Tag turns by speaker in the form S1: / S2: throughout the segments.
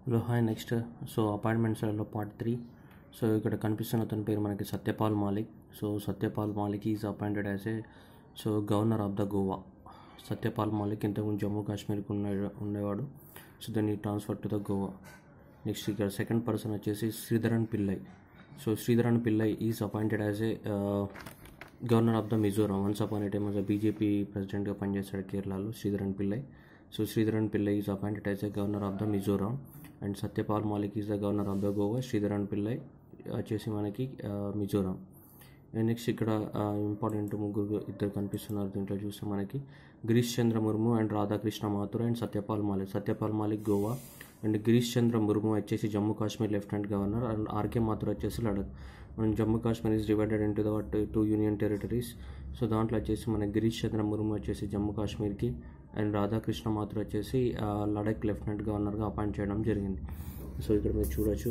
S1: hello hi next so అపాయింట్మెంట్స్లో part three so ఇక్కడ కనిపిస్తున్న అతని పేరు మనకి Satyapal Malik so Satyapal Malik is appointed as a so governor of the Goa Satyapal Malik ఇంతకుముందు జమ్మూ కాశ్మీర్కి ఉండే ఉండేవాడు సో దాన్ని transfer to the Goa next ఇక్కడ సెకండ్ పర్సన్ వచ్చేసి Sreedharan Pillai so Sreedharan Pillai is appointed as a governor of the Mizoram once upon a time BJP ప్రెసిడెంట్గా పనిచేస్తాడు కేరళలో Sreedharan Pillai so Sreedharan Pillai is appointed as a governor of the Mizoram and Satyapal Malik is the governor of the Goa Sreedharan Pillai వచ్చేసి మనకి Mizoram and next ఇక్కడ important ముగ్గురు ఇద్దరు కనిపిస్తున్నారు దీంట్లో చూస్తే మనకి Girish Chandra Murmu and Radhakrishna Mathur and Satyapal Malik Satyapal Malik Goa and Girish Chandra Murmu వచ్చేసి Jammu Kashmir lieutenant governor and RK Mathur వచ్చేసి లడక్ మనం Jammu Kashmir is divided into the what two union territories so దాంట్లో వచ్చేసి మన గిరీష్ చంద్ర ముర్ము వచ్చేసి జమ్మూ కాశ్మీర్కి అండ్ రాధాకృష్ణ మాథుర్ వచ్చేసి లడక్ లెఫ్టినెంట్ గవర్నర్గా అపాయింట్ చేయడం జరిగింది సో ఇక్కడ మీరు చూడొచ్చు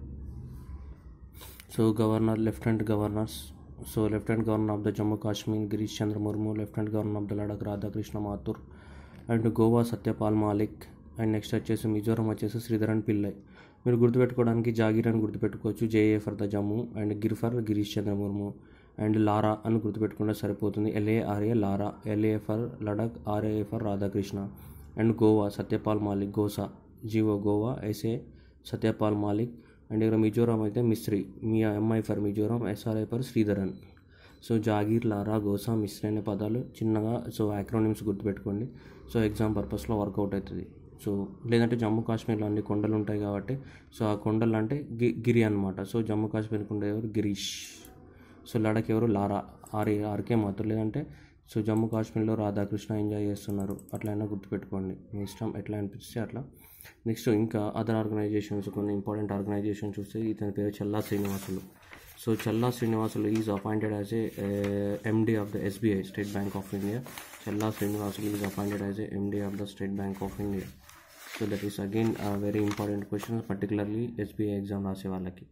S1: so governor lieutenant governors so lieutenant governor of the Jammu Kashmir Girish Chandra Murmu lieutenant governor of the Ladakh Radhakrishna Mathur and Goa Satyapal Malik and next వచ్చేసి మిజోరం వచ్చేసి శ్రీధరన్ పిల్లై మీరు గుర్తుపెట్టుకోవడానికి జాగీర్ అని గుర్తుపెట్టుకోవచ్చు JA for the Jammu and GIR for Girish Chandra Murmu and Lara అని గుర్తుపెట్టుకుంటే సరిపోతుంది LARA Lara LA for Ladakh RA for Radhakrishna and Goa Satyapal Malik గోసా GO Goa SA Satyapal Malik and ఇక్కడ మిజోరాం అయితే మిస్త్రి మీ MI for Mizoram SRI for Sreedharan so జాగీర్ లారా గోసా మిస్త్రి అనే పదాలు చిన్నగా సో యాక్రోనిమ్స్ గుర్తుపెట్టుకోండి సో ఎగ్జామ్ పర్పస్లో వర్కౌట్ అవుతుంది సో లేదంటే జమ్మూ కాశ్మీర్లో అన్ని కొండలు ఉంటాయి కాబట్టి సో ఆ కొండలు అంటే గి గిరి అనమాట సో జమ్మూ కాశ్మీర్కి ఉండేవారు గిరీష్ సో లడక్ ఎవరు లారా ఆర్ఏ ఆర్కే మాత్రం లేదంటే సో జమ్మూ కాశ్మీర్లో రాధాకృష్ణ ఎంజాయ్ చేస్తున్నారు అట్లా అయినా గుర్తుపెట్టుకోండి మీ ఇష్టం ఎట్లా అనిపిస్తే అట్లా నెక్స్ట్ ఇంకా అదర్ ఆర్గనైజేషన్స్ కొన్ని ఇంపార్టెంట్ ఆర్గనైజేషన్ చూస్తే ఇతని పేరు Challa Srinivasulu so Challa Srinivasulu is appointed as a MD of the SBI State Bank of India Challa Srinivasulu is appointed as a MD of the State Bank of India so that is again very important question particularly SBI exam రాసే వాళ్ళకి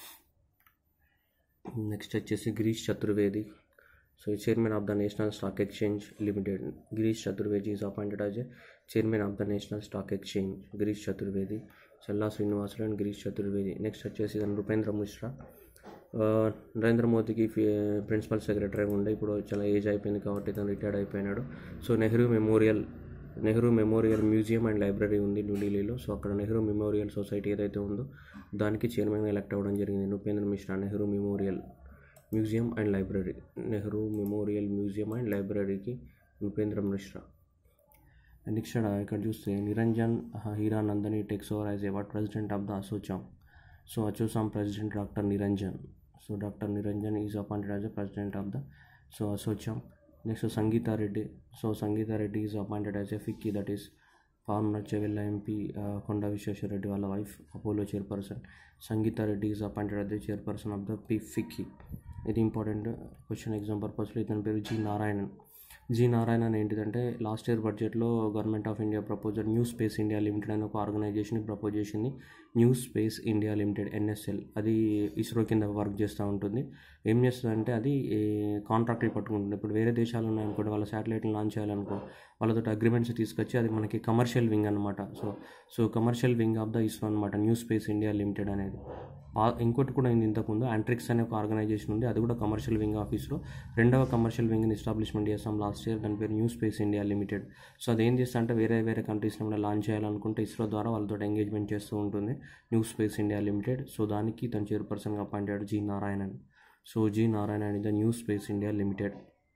S1: next వచ్చేసి Girish Chaturvedi so chairman of the National Stock Exchange Limited Girish Chaturvedi is appointed as a chairman of the National Stock Exchange Girish Chaturvedi Challa Srinivasulu and Girish Chaturvedi next వచ్చేసి నృపేంద్ర మిశ్రా నరేంద్ర మోదీకి principal secretary ఉండే ఇప్పుడు చాలా age అయిపోయింది కాబట్టి తను రిటైర్డ్ అయిపోయినాడు so Nehru Memorial Nehru Memorial Museum and Library ఉంది న్యూఢిల్లీలో సో అక్కడ నెహ్రూ మెమోరియల్ సొసైటీ ఏదైతే ఉందో దానికి చైర్మన్గా ఎలక్ట్ అవ్వడం జరిగింది Nripendra Mishra Nehru Memorial Museum and Library Nehru Memorial Museum and లైబ్రరీకి నృపేంద్ర మిశ్రా అండ్ నెక్స్ట్ ఇక్కడ చూస్తే Niranjan Hiranandani takes over as ever president of the ASSOCHAM so ASSOCHAM president doctor Niranjan so doctor Niranjan is appointed as a president of the so ASSOCHAM next Sangeeta Reddy so Sangeeta Reddy is appointed as a FICCI that is former Chevella MP Konda Vishweshwar Reddy వాళ్ళ wife Apollo chairperson Sangeeta Reddy is appointed as the chairperson of the P FICCI ఇది important question exam పర్పస్లో ఇతని పేరు G Narayanan G Narayanan ఏంటిదంటే last year బడ్జెట్లో government of India proposer New Space India Limited అనే ఒక organisation propose చేసింది New Space India Limited NSL అది ఇస్రో కింద వర్క్ చేస్తూ ఉంటుంది ఏం చేస్తుందంటే అది కాంట్రాక్ట్లు పట్టుకుంటుంది ఇప్పుడు వేరే దేశాలు ఉన్నాయనుకోండి వాళ్ళ శాటిలైట్ని లాంచ్ చేయాలనుకో వాళ్ళతో అగ్రిమెంట్స్ తీసుకొచ్చి అది మనకి కమర్షియల్ వింగ్ అనమాట so so commercial wing of the ISRO అనమాట న్యూ స్పేస్ ఇండియా లిమిటెడ్ అనేది ఇంకోటి కూడా అయింది ఇంతకుముందు యాంట్రిక్స్ అనే ఒక ఆర్గనైజేషన్ ఉంది అది కూడా కమర్షియల్ వింగ్ ఆఫీస్లో రెండవ కమర్షియల్ వింగ్ని ఎస్టాబ్లిష్మెంట్ చేస్తాం లాస్ట్ ఇయర్ దాని పేరు New Space India Limited so అదేం చేస్తా అంటే వేరే వేరే కంట్రీస్లో ఏమైనా లాంచ్ చేయాలనుకుంటే ఇస్రో ద్వారా వాళ్ళతో ఎంగేజ్మెంట్ చేస్తూ ఉంటుంది New Space India Limited so దానికి తన చైర్పర్సన్గా appointed G Narayanan so G Narayanan is the New Space India Limited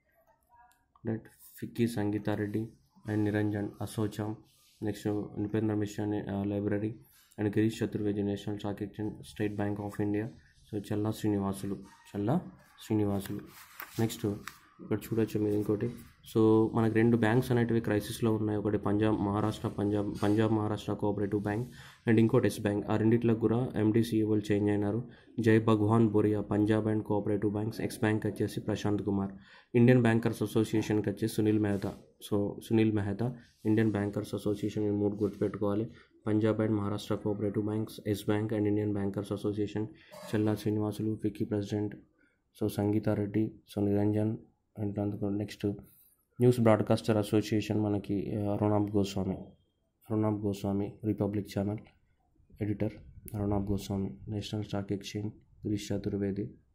S1: right FICCI Sangeeta Reddy and Niranjan ASSOCHAM next Nripendra Mishra library and Girish Chaturvedi National Stock Exchange State Bank of India so Challa Srinivasulu Challa Srinivasulu next ఇక్కడ చూడొచ్చు మీరు ఇంకోటి సో మనకి రెండు బ్యాంక్స్ అనేటివి క్రైసిస్లో ఉన్నాయి ఒకటి Punjab Maharashtra Punjab Punjab Maharashtra cooperative bank and ఇంకోటి ఎస్ బ్యాంక్ ఆ రెండిట్లో కూడా ఎండీసీఈఓలు చేంజ్ అయినారు Jai Bhagwan Boria Punjab and cooperative banks X bank వచ్చేసి ప్రశాంత్ కుమార్ ఇండియన్ బ్యాంకర్స్ అసోసియేషన్కి వచ్చేసి Sunil Mehta so Sunil Mehta Indian Bankers Association ఈ మూడు గుర్తుపెట్టుకోవాలి Punjab and Maharashtra cooperative banks Yes Bank and Indian Bankers Association Challa Srinivasulu FICCI president so Sangeeta Reddy so Niranjan and అందుకు నెక్స్ట్ న్యూస్ బ్రాడ్కాస్టర్ అసోసియేషన్ మనకి Arnab Goswami Arnab Goswami Republic channel editor Arnab Goswami National Stock Exchange Girish Chaturvedi